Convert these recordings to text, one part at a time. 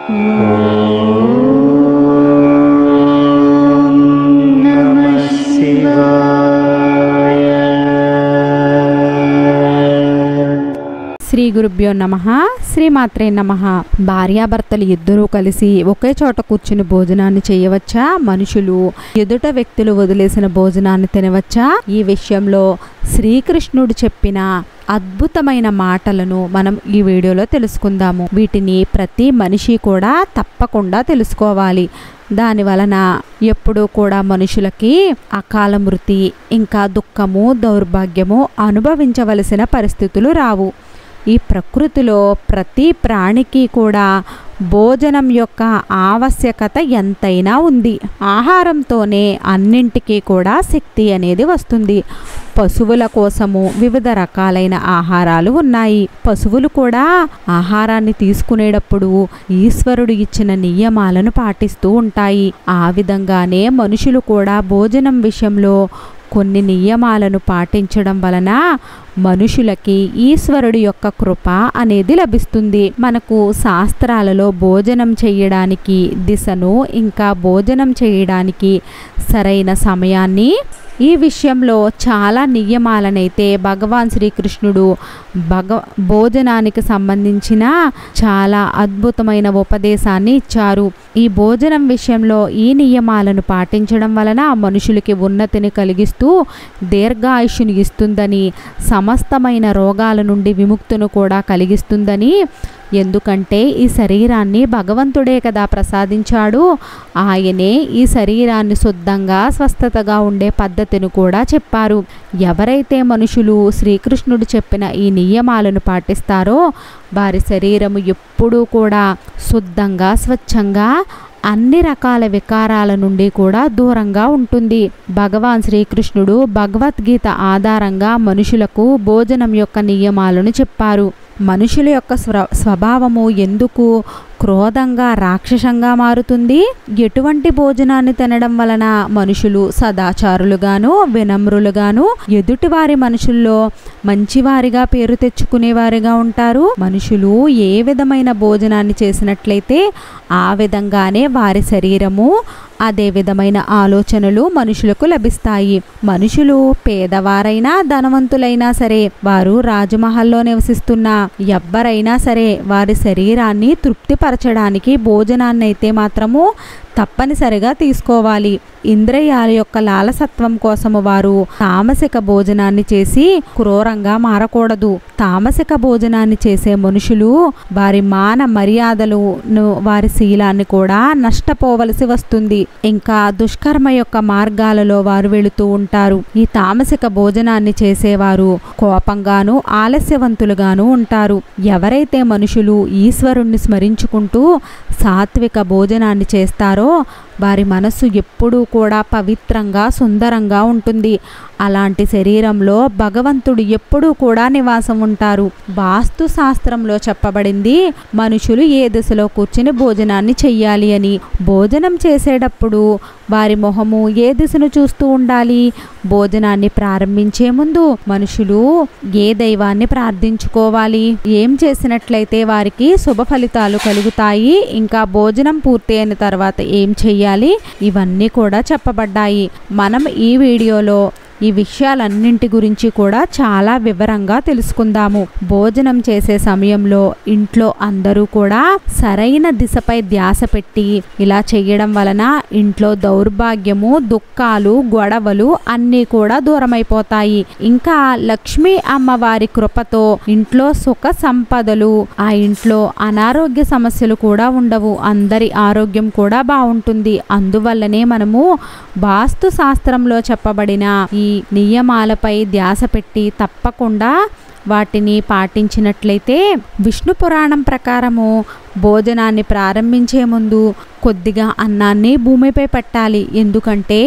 నమః శివాయ శ్రీ గురుభ్యో నమ శ్రీమాత్రే నమ భార్యాభర్తలు ఇద్దరూ కలిసి ఒకే చోట కూర్చుని భోజనాన్ని చేయవచ్చా మనుషులు ఎదుట వ్యక్తులు వదిలేసిన భోజనాన్ని తినవచ్చా ఈ విషయంలో శ్రీకృష్ణుడు చెప్పిన అద్భుతమైన మాటలను మనం ఈ వీడియోలో తెలుసుకుందాము వీటిని ప్రతి మనిషి కూడా తప్పకుండా తెలుసుకోవాలి దాని వలన ఎప్పుడూ కూడా మనుషులకి అకాల మృతి ఇంకా దుఃఖము దౌర్భాగ్యము అనుభవించవలసిన పరిస్థితులు రావు ఈ ప్రకృతిలో ప్రతి ప్రాణికి కూడా భోజనం యొక్క ఆవశ్యకత ఎంతైనా ఉంది ఆహారంతోనే అన్నింటికీ కూడా శక్తి అనేది వస్తుంది పశువుల కోసము వివిధ రకాలైన ఆహారాలు ఉన్నాయి పశువులు కూడా ఆహారాన్ని తీసుకునేటప్పుడు ఈశ్వరుడు ఇచ్చిన నియమాలను పాటిస్తూ ఉంటాయి ఆ విధంగానే మనుషులు కూడా భోజనం విషయంలో కొన్ని నియమాలను పాటించడం వలన మనుషులకి ఈశ్వరుడి యొక్క కృప అనేది లభిస్తుంది మనకు శాస్త్రాలలో భోజనం చేయడానికి దిశను ఇంకా భోజనం చేయడానికి సరైన సమయాన్ని ఈ విషయంలో చాలా నియమాలనైతే భగవాన్ శ్రీకృష్ణుడు భగ భోజనానికి సంబంధించిన చాలా అద్భుతమైన ఉపదేశాన్ని ఇచ్చారు ఈ భోజనం విషయంలో ఈ నియమాలను పాటించడం వలన మనుషులకి ఉన్నతిని కలిగిస్తూ దీర్ఘాయుషుని ఇస్తుందని సమస్తమైన రోగాల నుండి విముక్తును కూడా కలిగిస్తుందని ఎందుకంటే ఈ శరీరాన్ని భగవంతుడే కదా ప్రసాదించాడు ఆయనే ఈ శరీరాన్ని శుద్ధంగా స్వస్థతగా ఉండే పద్ధతిని కూడా చెప్పారు ఎవరైతే మనుషులు శ్రీకృష్ణుడు చెప్పిన ఈ నియమాలను పాటిస్తారో వారి శరీరము ఎప్పుడూ కూడా శుద్ధంగా స్వచ్ఛంగా అన్ని రకాల వికారాల నుండి కూడా దూరంగా ఉంటుంది భగవాన్ శ్రీకృష్ణుడు భగవద్గీత ఆధారంగా మనుషులకు భోజనం యొక్క నియమాలను చెప్పారు మనుషుల యొక్క స్వ స్వభావము ఎందుకు క్రోధంగా రాక్షసంగా మారుతుంది ఎటువంటి భోజనాన్ని తినడం వలన మనుషులు సదాచారులుగాను వినమ్రులుగాను ఎదుటివారి మనుషుల్లో మంచివారిగా పేరు తెచ్చుకునేవారిగా ఉంటారు మనుషులు ఏ విధమైన భోజనాన్ని చేసినట్లయితే ఆ విధంగానే వారి శరీరము అదే విధమైన ఆలోచనలు మనుషులకు లభిస్తాయి మనుషులు పేదవారైనా ధనవంతులైనా సరే వారు రాజమహల్లో నివసిస్తున్న ఎవ్వరైనా సరే వారి శరీరాన్ని తృప్తిపరచడానికి భోజనాన్ని అయితే మాత్రము తప్పనిసరిగా తీసుకోవాలి ఇంద్రియాల యొక్క లాలసత్వం కోసము వారు తామసిక భోజనాన్ని చేసి క్రూరంగా మారకూడదు తామసిక భోజనాన్ని చేసే మనుషులు వారి మాన మర్యాదలను వారి శీలాన్ని కూడా నష్టపోవలసి వస్తుంది ఇంకా దుష్కర్మ యొక్క మార్గాలలో వారు వెళుతూ ఉంటారు ఈ తామసిక భోజనాన్ని చేసేవారు కోపంగాను ఆలస్యవంతులుగాను ఉంటారు ఎవరైతే మనుషులు ఈశ్వరుణ్ణి స్మరించుకుంటూ సాత్విక భోజనాన్ని చేస్తారో వారి మనస్సు ఎప్పుడూ కూడా పవిత్రంగా సుందరంగా ఉంటుంది అలాంటి శరీరంలో భగవంతుడు ఎప్పుడూ కూడా నివాసం ఉంటారు వాస్తు శాస్త్రంలో చెప్పబడింది మనుషులు ఏ దిశలో కూర్చుని భోజనాన్ని చెయ్యాలి అని భోజనం చేసేటప్పుడు వారి మొహము ఏ దిశను చూస్తూ ఉండాలి భోజనాన్ని ప్రారంభించే ముందు మనుషులు ఏ దైవాన్ని ప్రార్థించుకోవాలి ఏం చేసినట్లయితే వారికి శుభ ఫలితాలు కలుగుతాయి ఇంకా భోజనం పూర్తి అయిన తర్వాత ఏం చెయ్యాలి ఇవన్నీ కూడా చెప్పబడ్డాయి మనం ఈ వీడియోలో ఈ విషయాలన్నింటి గురించి కూడా చాలా వివరంగా తెలుసుకుందాము భోజనం చేసే సమయంలో ఇంట్లో అందరూ కూడా సరైన దిశపై ధ్యాస పెట్టి ఇలా చేయడం వలన ఇంట్లో దౌర్భాగ్యము దుఃఖాలు గొడవలు అన్నీ కూడా దూరమైపోతాయి ఇంకా లక్ష్మీ అమ్మవారి కృపతో ఇంట్లో సుఖ సంపదలు ఆ ఇంట్లో అనారోగ్య సమస్యలు కూడా ఉండవు అందరి ఆరోగ్యం కూడా బాగుంటుంది అందువల్లనే మనము వాస్తు శాస్త్రంలో చెప్పబడిన ఈ నియమాలపై ధ్యాస పెట్టి తప్పకుండా వాటిని పాటించినట్లయితే విష్ణు పురాణం ప్రకారము భోజనాన్ని ప్రారంభించే ముందు కొద్దిగా అన్నాన్ని భూమిపై పెట్టాలి ఎందుకంటే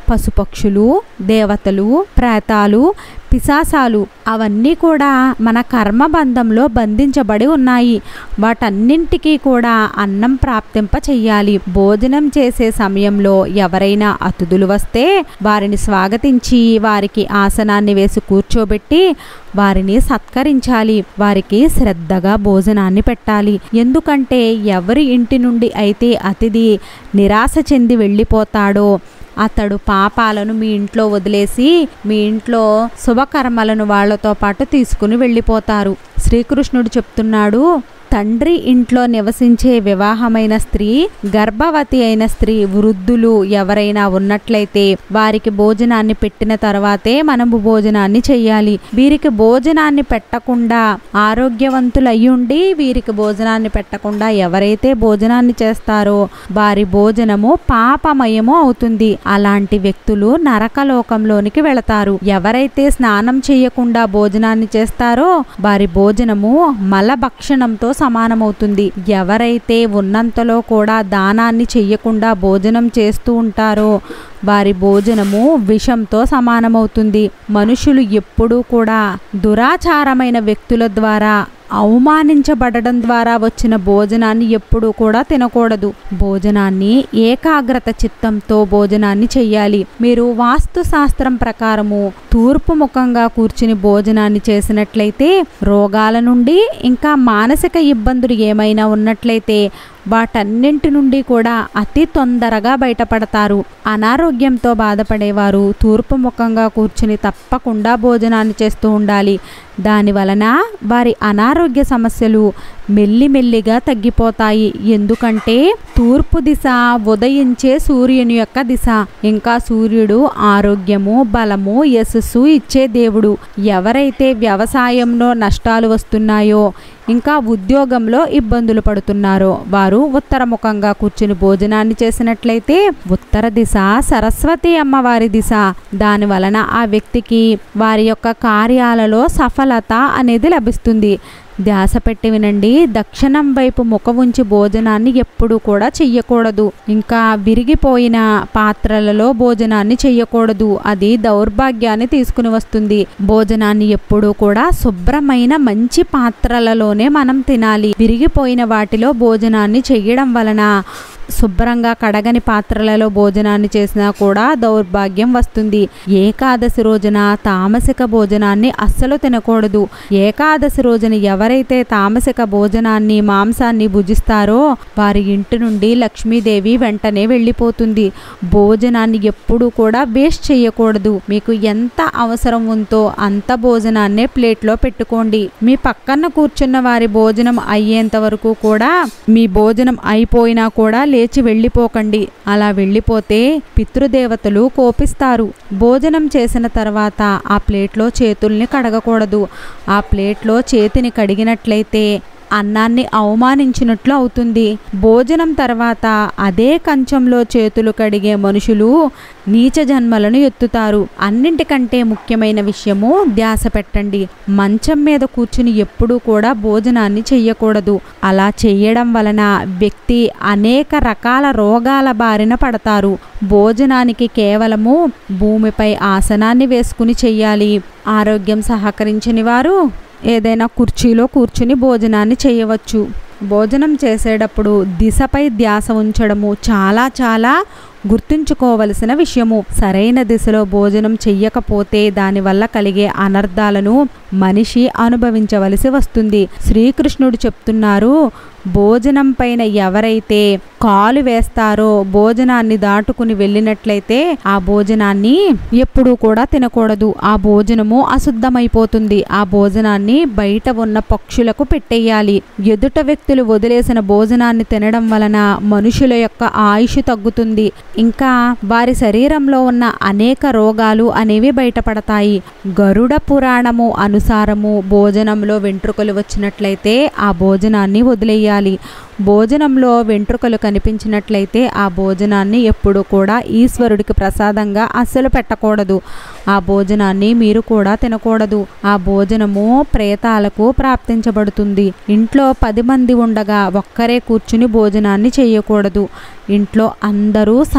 పశుపక్షులు దేవతలు ప్రేతాలు పిశాసాలు అవన్నీ కూడా మన కర్మబంధంలో బంధించబడి ఉన్నాయి వాటన్నింటికీ కూడా అన్నం ప్రాప్తింప చెయ్యాలి భోజనం చేసే సమయంలో ఎవరైనా అతిథులు వస్తే వారిని స్వాగతించి వారికి ఆసనాన్ని వేసి కూర్చోబెట్టి వారిని సత్కరించాలి వారికి శ్రద్ధగా భోజనాన్ని పెట్టాలి ఎందుకంటే ఎవరి ఇంటి నుండి అయితే అతిథి నిరాశ చెంది వెళ్ళిపోతాడో అతడు పాపాలను మీ ఇంట్లో వదిలేసి మీ ఇంట్లో శుభకర్మలను వాళ్ళతో పాటు తీసుకుని వెళ్ళిపోతారు శ్రీకృష్ణుడు చెప్తున్నాడు తండ్రి ఇంట్లో నివసించే వివాహమైన స్త్రీ గర్భవతి అయిన స్త్రీ వృద్ధులు ఎవరైనా ఉన్నట్లయితే వారికి భోజనాన్ని పెట్టిన తర్వాతే మనము భోజనాన్ని చెయ్యాలి వీరికి భోజనాన్ని పెట్టకుండా ఆరోగ్యవంతులయ్యుండి వీరికి భోజనాన్ని పెట్టకుండా ఎవరైతే భోజనాన్ని చేస్తారో వారి భోజనము పాపమయము అవుతుంది అలాంటి వ్యక్తులు నరకలోకంలోనికి వెళతారు ఎవరైతే స్నానం చేయకుండా భోజనాన్ని చేస్తారో వారి భోజనము మలభక్షణంతో సమానమవుతుంది ఎవరైతే ఉన్నంతలో కూడా దానాన్ని చెయ్యకుండా భోజనం చేస్తూ ఉంటారో వారి భోజనము విషంతో సమానమవుతుంది మనుషులు ఎప్పుడూ కూడా దురాచారమైన వ్యక్తుల ద్వారా అవమానించబడడం ద్వారా వచ్చిన భోజనాన్ని ఎప్పుడూ కూడా తినకూడదు భోజనాన్ని ఏకాగ్రత చిత్తంతో భోజనాన్ని చెయ్యాలి మీరు వాస్తు శాస్త్రం ప్రకారము తూర్పు ముఖంగా కూర్చుని భోజనాన్ని చేసినట్లయితే రోగాల నుండి ఇంకా మానసిక ఇబ్బందులు ఏమైనా ఉన్నట్లయితే వాటన్నింటి నుండి కూడా అతి తొందరగా బయటపడతారు అనారోగ్యంతో బాధపడేవారు తూర్పు ముఖంగా కూర్చుని తప్పకుండా భోజనాన్ని చేస్తూ ఉండాలి దాని వలన వారి అనారోగ్య సమస్యలు మెల్లిమెల్లిగా తగ్గిపోతాయి ఎందుకంటే తూర్పు దిశ ఉదయించే సూర్యుని యొక్క దిశ ఇంకా సూర్యుడు ఆరోగ్యము బలము యశస్సు ఇచ్చే దేవుడు ఎవరైతే వ్యవసాయంలో నష్టాలు వస్తున్నాయో ఇంకా ఉద్యోగంలో ఇబ్బందులు పడుతున్నారో వారు ఉత్తరముఖంగా కూర్చుని భోజనాన్ని చేసినట్లయితే ఉత్తర దిశ సరస్వతి అమ్మవారి దిశ దాని వలన ఆ వ్యక్తికి వారి యొక్క కార్యాలలో సఫలత అనేది లభిస్తుంది ధ్యాస పెట్టి వినండి దక్షిణం వైపు ముఖ ఉంచి భోజనాన్ని ఎప్పుడు కూడా చెయ్యకూడదు ఇంకా విరిగిపోయిన పాత్రలలో భోజనాన్ని చెయ్యకూడదు అది దౌర్భాగ్యాన్ని తీసుకుని వస్తుంది భోజనాన్ని ఎప్పుడూ కూడా శుభ్రమైన మంచి పాత్రలలోనే మనం తినాలి విరిగిపోయిన వాటిలో భోజనాన్ని చెయ్యడం వలన శుభ్రంగా కడగని పాత్రలలో భోజనాన్ని చేసినా కూడా దౌర్భాగ్యం వస్తుంది ఏకాదశి రోజున తామసిక భోజనాన్ని అస్సలు తినకూడదు ఏకాదశి రోజున ఎవరైతే తామసిక భోజనాన్ని మాంసాన్ని భుజిస్తారో వారి ఇంటి నుండి లక్ష్మీదేవి వెంటనే వెళ్ళిపోతుంది భోజనాన్ని ఎప్పుడు కూడా వేస్ట్ చేయకూడదు మీకు ఎంత అవసరం ఉందో అంత భోజనాన్నే ప్లేట్లో పెట్టుకోండి మీ పక్కన కూర్చున్న వారి భోజనం అయ్యేంత వరకు కూడా మీ భోజనం అయిపోయినా కూడా లేచి వెళ్ళిపోకండి అలా వెళ్ళిపోతే పితృదేవతలు కోపిస్తారు భోజనం చేసిన తర్వాత ఆ ప్లేట్లో చేతుల్ని కడగకూడదు ఆ ప్లేట్లో చేతిని కడిగినట్లయితే అన్నాన్ని అవమానించినట్లు అవుతుంది భోజనం తర్వాత అదే కంచంలో చేతులు కడిగే మనుషులు నీచ జన్మలను ఎత్తుతారు అన్నింటికంటే ముఖ్యమైన విషయము ధ్యాస పెట్టండి మంచం మీద కూర్చుని ఎప్పుడూ కూడా భోజనాన్ని చెయ్యకూడదు అలా చేయడం వలన వ్యక్తి అనేక రకాల రోగాల బారిన పడతారు భోజనానికి కేవలము భూమిపై ఆసనాన్ని వేసుకుని చెయ్యాలి ఆరోగ్యం సహకరించని వారు ఏదైనా కుర్చీలో కూర్చుని భోజనాన్ని చేయవచ్చు భోజనం చేసేటప్పుడు దిశపై ధ్యాస ఉంచడము చాలా చాలా గుర్తుంచుకోవలసిన విషయము సరైన దిశలో భోజనం చెయ్యకపోతే దానివల్ల కలిగే అనర్థాలను మనిషి అనుభవించవలసి వస్తుంది శ్రీకృష్ణుడు చెప్తున్నారు భోజనం పైన ఎవరైతే కాలు వేస్తారో భోజనాన్ని దాటుకుని వెళ్ళినట్లయితే ఆ భోజనాన్ని ఎప్పుడూ కూడా తినకూడదు ఆ భోజనము అశుద్ధమైపోతుంది ఆ భోజనాన్ని బయట ఉన్న పక్షులకు పెట్టేయాలి ఎదుట వ్యక్తులు వదిలేసిన భోజనాన్ని తినడం వలన మనుషుల యొక్క ఆయుష్ తగ్గుతుంది ఇంకా వారి శరీరంలో ఉన్న అనేక రోగాలు అనేవి బయటపడతాయి గరుడ పురాణము అనుసారము భోజనంలో వెంట్రుకలు వచ్చినట్లయితే ఆ భోజనాన్ని వదిలేయాలి భోజనంలో వెంట్రుకలు కనిపించినట్లయితే ఆ భోజనాన్ని ఎప్పుడు కూడా ఈశ్వరుడికి ప్రసాదంగా అస్సలు పెట్టకూడదు ఆ భోజనాన్ని మీరు కూడా తినకూడదు ఆ భోజనము ప్రేతాలకు ప్రాప్తించబడుతుంది ఇంట్లో పది మంది ఉండగా ఒక్కరే కూర్చుని భోజనాన్ని చేయకూడదు ఇంట్లో అందరూ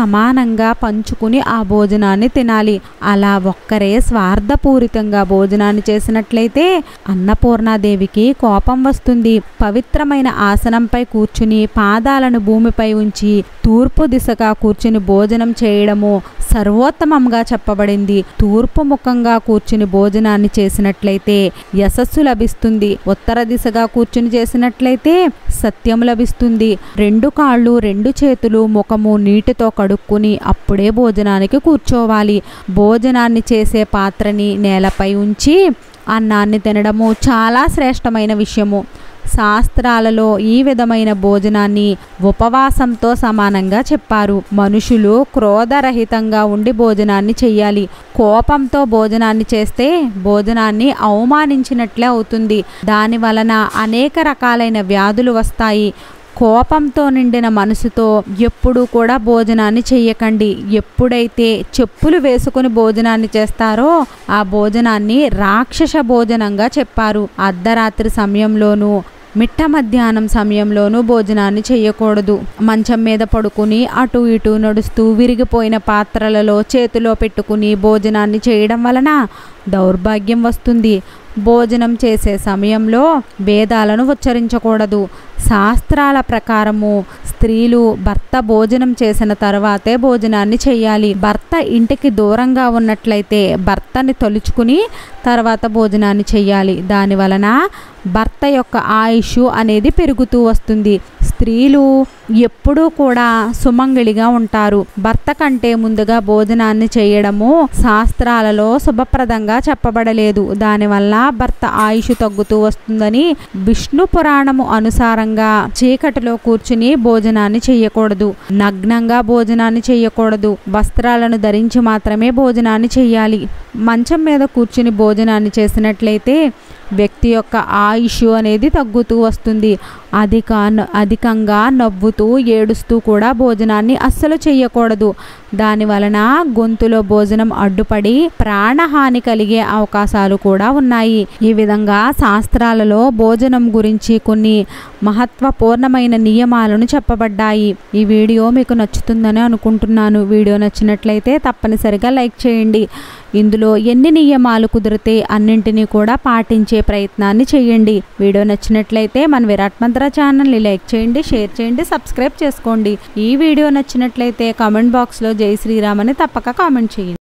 సమానంగా పంచుకుని ఆ భోజనాన్ని తినాలి అలా ఒక్కరే స్వార్థపూరితంగా భోజనాన్ని చేసినట్లయితే అన్నపూర్ణాదేవికి కోపం వస్తుంది పవిత్రమైన ఆసనంపై కూర్చుని పాదాలను భూమిపై ఉంచి తూర్పు దిశగా కూర్చుని భోజనం చేయడము సర్వోత్తమంగా చెప్పబడింది తూర్పు ముఖంగా కూర్చుని భోజనాన్ని చేసినట్లయితే యశస్సు లభిస్తుంది ఉత్తర దిశగా కూర్చుని చేసినట్లయితే సత్యం లభిస్తుంది రెండు కాళ్ళు రెండు చేతులు ముఖము నీటితో కడుక్కుని అప్పుడే భోజనానికి కూర్చోవాలి భోజనాన్ని చేసే పాత్రని నేలపై ఉంచి అన్నాన్ని తినడము చాలా శ్రేష్టమైన విషయము శాస్త్రాలలో ఈ విధమైన భోజనాన్ని ఉపవాసంతో సమానంగా చెప్పారు మనుషులు క్రోధరహితంగా ఉండి భోజనాన్ని చెయ్యాలి కోపంతో భోజనాన్ని చేస్తే భోజనాన్ని అవమానించినట్లే అవుతుంది దాని వలన అనేక రకాలైన వ్యాధులు వస్తాయి కోపంతో నిండిన మనసుతో ఎప్పుడు కూడా భోజనాన్ని చెయ్యకండి ఎప్పుడైతే చెప్పులు వేసుకుని భోజనాన్ని చేస్తారో ఆ భోజనాన్ని రాక్షస భోజనంగా చెప్పారు అర్ధరాత్రి సమయంలోనూ మిట్ట మధ్యాహ్నం సమయంలోనూ భోజనాన్ని చేయకూడదు మంచం మీద పడుకుని అటు ఇటు నడుస్తూ విరిగిపోయిన పాత్రలలో చేతిలో పెట్టుకుని భోజనాన్ని చేయడం వలన దౌర్భాగ్యం వస్తుంది భోజనం చేసే సమయంలో వేదాలను ఉచ్చరించకూడదు శాస్త్రాల ప్రకారము స్త్రీలు భర్త భోజనం చేసిన తర్వాతే భోజనాన్ని చేయాలి భర్త ఇంటికి దూరంగా ఉన్నట్లయితే భర్తని తలుచుకుని తర్వాత భోజనాన్ని చేయాలి దాని వలన భర్త యొక్క ఆయుష్ అనేది పెరుగుతూ వస్తుంది స్త్రీలు ఎప్పుడూ కూడా సుమంగళిగా ఉంటారు భర్త కంటే ముందుగా భోజనాన్ని చేయడము శాస్త్రాలలో శుభప్రదంగా చెప్పబడలేదు దానివల్ల భర్త ఆయుష్ తగ్గుతూ వస్తుందని విష్ణు పురాణము అనుసారంగా చీకటిలో కూర్చుని భోజనాన్ని చేయకూడదు నగ్నంగా భోజనాన్ని చేయకూడదు వస్త్రాలను ధరించి మాత్రమే భోజనాన్ని చేయాలి మంచం మీద కూర్చుని భోజనాన్ని చేసినట్లయితే వ్యక్తి యొక్క ఆయుష్ అనేది తగ్గుతూ వస్తుంది అధిక అధికంగా నవ్వుతూ ఏడుస్తూ కూడా భోజనాన్ని అస్సలు చేయకూడదు దాని వలన గొంతులో భోజనం అడ్డుపడి ప్రాణహాని కలిగే అవకాశాలు కూడా ఉన్నాయి ఈ విధంగా శాస్త్రాలలో భోజనం గురించి కొన్ని మహత్వపూర్ణమైన నియమాలను చెప్పబడ్డాయి ఈ వీడియో మీకు నచ్చుతుందని అనుకుంటున్నాను వీడియో నచ్చినట్లయితే తప్పనిసరిగా లైక్ చేయండి ఇందులో ఎన్ని నియమాలు కుదిరితే అన్నింటినీ కూడా పాటించే ప్రయత్నాన్ని చేయండి వీడియో నచ్చినట్లయితే మన విరాట్ మంత్ర ఛానల్ని లైక్ చేయండి షేర్ చేయండి సబ్స్క్రైబ్ చేసుకోండి ఈ వీడియో నచ్చినట్లయితే కామెంట్ బాక్స్లో జై శ్రీరామ్ అని తప్పక కామెంట్ చేయండి